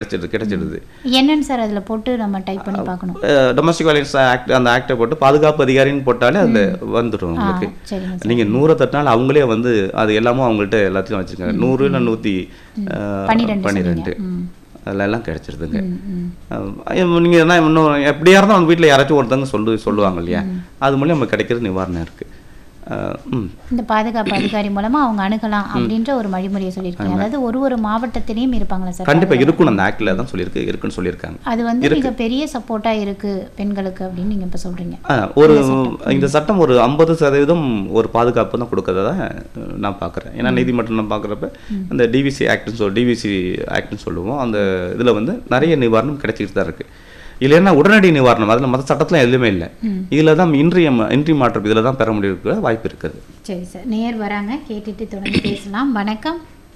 கிடைச்சிடுது கிடைச்சிடுது என்னன்னு சார் அதில் போட்டு நம்ம டைப் பண்ணி பார்க்கணும் டொமஸ்டிக் வயலன்ஸ் ஆக்ட் அந்த ஆக்டை போட்டு பாதுகாப்பு அதிகாரின்னு போட்டாலே அதில் வந்துடும் உங்களுக்கு சரிங்க சார் நீங்கள் நூறை தட்டினாலும் அவங்களே வந்து அது எல்லாமும் அவங்கள்ட்ட எல்லாத்தையும் வச்சுருக்காங்க நூறு இல்லை நூற்றி பன்னிரெண்டு பன்னிரெண்டு சொன்னீங்க. ம். அதில் எல்லாம் கிடைச்சிருதுங்க ம், ம். நீங்கள் என்ன இன்னும் எப்படியா இருந்தாலும் அவங்க வீட்டில் யாராச்சும் ஒருத்தவங்க சொல்லு சொல்லுவாங்க இல்லையா அது மூலியம் நமக்கு கிடைக்கிறது நிவாரணம் இருக்குது ம் இந்த பாதுகாப்பு அதிகாரி மூலமா அவங்க அணுகலாம் அப்படின்ற ஒரு வழிமுறையை சொல்லியிருக்கீங்க அதாவது ஒரு ஒரு மாவட்டத்திலையும் இருப்பாங்களா சார் கண்டிப்பாக இருக்குன்னு அந்த ஆக்டில் தான் சொல்லியிருக்கு இருக்குன்னு சொல்லியிருக்காங்க அது வந்து மிக பெரிய சப்போர்ட்டா இருக்கு பெண்களுக்கு அப்படின்னு நீங்க இப்ப சொல்றீங்க ஆ, ஒரு இந்த சட்டம் ஒரு ஐம்பது சதவீதம் ஒரு பாதுகாப்பு தான் கொடுக்கறதா நான் பார்க்குறேன் ஏன்னா நீதிமன்றம் நான் பார்க்குறப்ப அந்த டிவிசி ஆக்ட்னு சொல் டிவிசி ஆக்ட்னு சொல்லுவோம் அந்த இதில் வந்து நிறைய நிவாரணம் கிடைச்சிக்கிட்டு தான் இருக்குது இல்லைன்னா உடனடி நிவாரணம் அதில் மற்ற சட்டத்தில் எதுவுமே இல்லை இதில் தான் இன்றைய இன்றி மாற்றம் இதில் தான் பெற முடியிருக்கிற வாய்ப்பு இருக்குது சரி சார் நேர் வராங்க கேட்டுட்டு தொடர்ந்து பேசலாம் வணக்கம்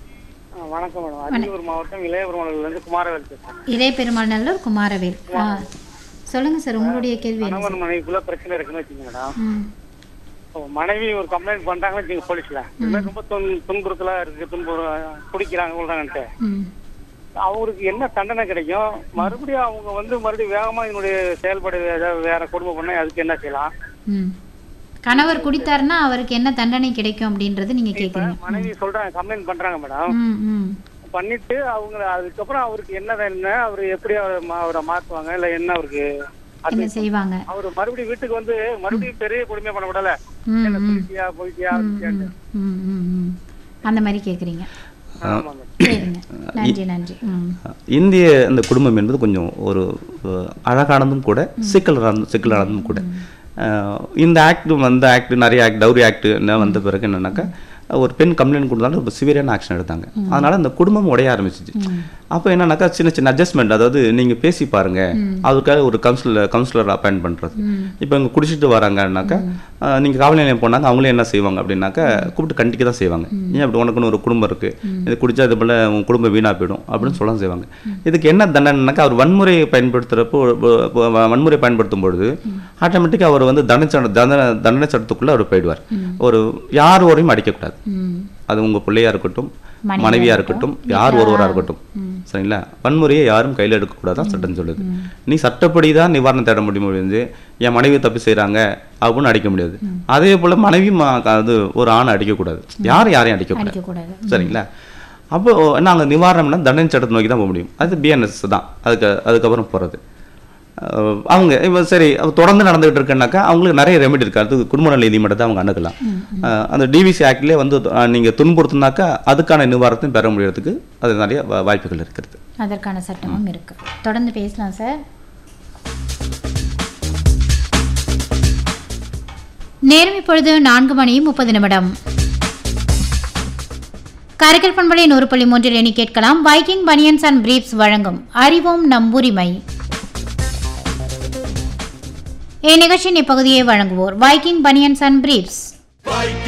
ஆ, வணக்கம் மேடம் அரியலூர் மாவட்டம் இளையபெருமாளிலிருந்து குமாரவேல் பேசுறேன் இளைய பெருமாநல்லூர் குமாரவேல் ஆ சொல்லுங்க சார் உங்களுடைய கேள்வி என்ன கணவன் மனைவிக்குள்ள பிரச்சனை இருக்குன்னு வச்சுங்க மேடம் ம் இப்போ மனைவி ஒரு கம்ப்ளைண்ட் பண்றாங்கன்னு வச்சுங்க போலீஸ்ல இந்த மாதிரி ரொம்ப துன் துன்புறுத்தலா இருக்கு துன்பு குடிக்கிறாங்க சொல்றாங்கன்ட்டு ம் அவருக்கு என்ன தண்டனை கிடைக்கும் மறுபடியும் அவங்க வந்து மறுபடியும் வேகமா என்னுடைய செயல்பாடு ஏதாவது வேற குடும்பம் பண்ணா அதுக்கு என்ன செய்யலாம் ம் கணவர் குடித்தாருன்னா அவருக்கு என்ன தண்டனை கிடைக்கும் அப்படின்றது நீங்க கேக்குறீங்க மனைவி சொல்றாங்க கம்ப்ளைண்ட் பண்றாங்க மேடம் ம் ம் பண்ணிட்டு அவங்க அதுக்கப்புறம் அவருக்கு என்ன என்ன அவர் எப்படி அவரை மா- அவரை மாத்துவாங்க இல்ல என்ன அவருக்கு அது என்ன செய்வாங்க அவர் மறுபடியும் வீட்டுக்கு வந்து மறுபடியும் பெரிய கொடுமையா பண்ண விடல ம் என்ன ம் போயிட்டியா போயிட்டியா அப்படின்ட்டு. ம் ம் ம் அந்த மாதிரி கேக்குறீங்க ஆமா மேடம். சரிங்க நன்றி நன்றி ம் இந்திய இந்த குடும்பம் என்பது கொஞ்சம் ஒரு அஹ், அழகானதும் கூட சிக்கலானதும் சிக்கலானதும் கூட அஹ், இந்த ஆக்ட் வந்த ஆக்ட் நிறைய ஆக்ட் டவுரி ஆக்ட் வந்த பிறகு என்னன்னாக்கா ஒரு பெண் கம்ப்ளைண்ட் கொடுத்தாலும் ஒரு சிவியரான ஆக்ஷன் எடுத்தாங்க அதனால அந்த குடும்பம் உடைய ஆரம்பிச்சிச்சு அப்போ என்னன்னாக்கா சின்ன சின்ன அட்ஜஸ்ட்மெண்ட் அதாவது நீங்க பேசி பாருங்க அதுக்காக ஒரு கவுன்சிலர் கவுன்சிலர் அப்பாயிண்ட் பண்றது இப்போ இங்க குடிச்சிட்டு வராங்கன்னாக்கா அஹ், நீங்க காவல் நிலையம் போனாங்க அவங்களே என்ன செய்வாங்க அப்படின்னாக்கா கூப்பிட்டு கண்டிக்க தான் செய்வாங்க ஏன் அப்படி உனக்குன்னு ஒரு குடும்பம் இருக்கு இது குடிச்சா இது போல உன் குடும்பம் வீணா போயிடும் அப்படின்னு சொல்ல செய்வாங்க இதுக்கு என்ன தண்டனைனாக்கா அவர் வன்முறையை பயன்படுத்துறப்போ ஒ- ஒ- வ- வன்முறை பயன்படுத்தும் பொழுது ஆட்டோமேட்டிக்காக அவர் வந்து தண்டனை சட்ட- தண்டனை தண்டனை சட்டத்துக்குள்ள அவர் போயிடுவார் ஒரு யார் ஒரையும் அடிக்கக்கூடாது ம் அது உங்க பிள்ளையா இருக்கட்டும் மனைவியா மனைவியா இருக்கட்டும் யார் ஒருவரா இருக்கட்டும் சரிங்களா வன்முறையை யாரும் கையில் எடுக்கக்கூடாதான் சட்டம் சொல்லுது நீ சட்டப்படி தான் நிவாரணம் தேட முடியும் முடியுது என் மனைவி தப்பு செய்றாங்க அப்படின்னு அடிக்க முடியாது அதே போல மனைவி ம- அது ஒரு ஆணை அடிக்கக்கூடாது யாரும் யாரையும் அடிக்கக்கூடாது அடிக்கக்கூடாது சரிங்களா அப்போ நாங்கள் நிவாரணம்னா தண்டனை சட்டத்தை நோக்கி தான் போக முடியும் அது பிஎன்எஸ் தான் அதுக்கு அதுக்கப்புறம் போகிறது அவங்க இப்போ சரி அது தொடர்ந்து நடந்துகிட்டு இருக்குன்னாக்கா அவங்களுக்கு நிறைய ரெமெடி இருக்கு அது குடும்ப நல நீதிமன்றத்தை அவங்க அணுகலாம் அஹ் அந்த டிவிசி ஆக்ட்லேயே வந்து அஹ், நீங்க துன்புறுத்தினாக்கா அதுக்கான நிவாரணத்தையும் பெற முடியறதுக்கு அது நிறைய வா- வாய்ப்புகள் இருக்கிறது அதற்கான சட்டமும் இருக்கு தொடர்ந்து பேசலாம் சார் நேரம் இப்பொழுது நான்கு மணி முப்பது நிமிடம் காரைக்கால் பண்பலை நூறு புள்ளி மூன்றில் எண்ணி கேட்கலாம் வைக்கிங் பனியன்ஸ் அண்ட் பிரீப்ஸ் வழங்கும் அறிவோம் நம் உரிமை இந்நிகழ்ச்சியின் இப்பகுதியை வழங்குவோர் வைக்கிங் பனியன்ஸ் அண்ட் பிரீப்ஸ்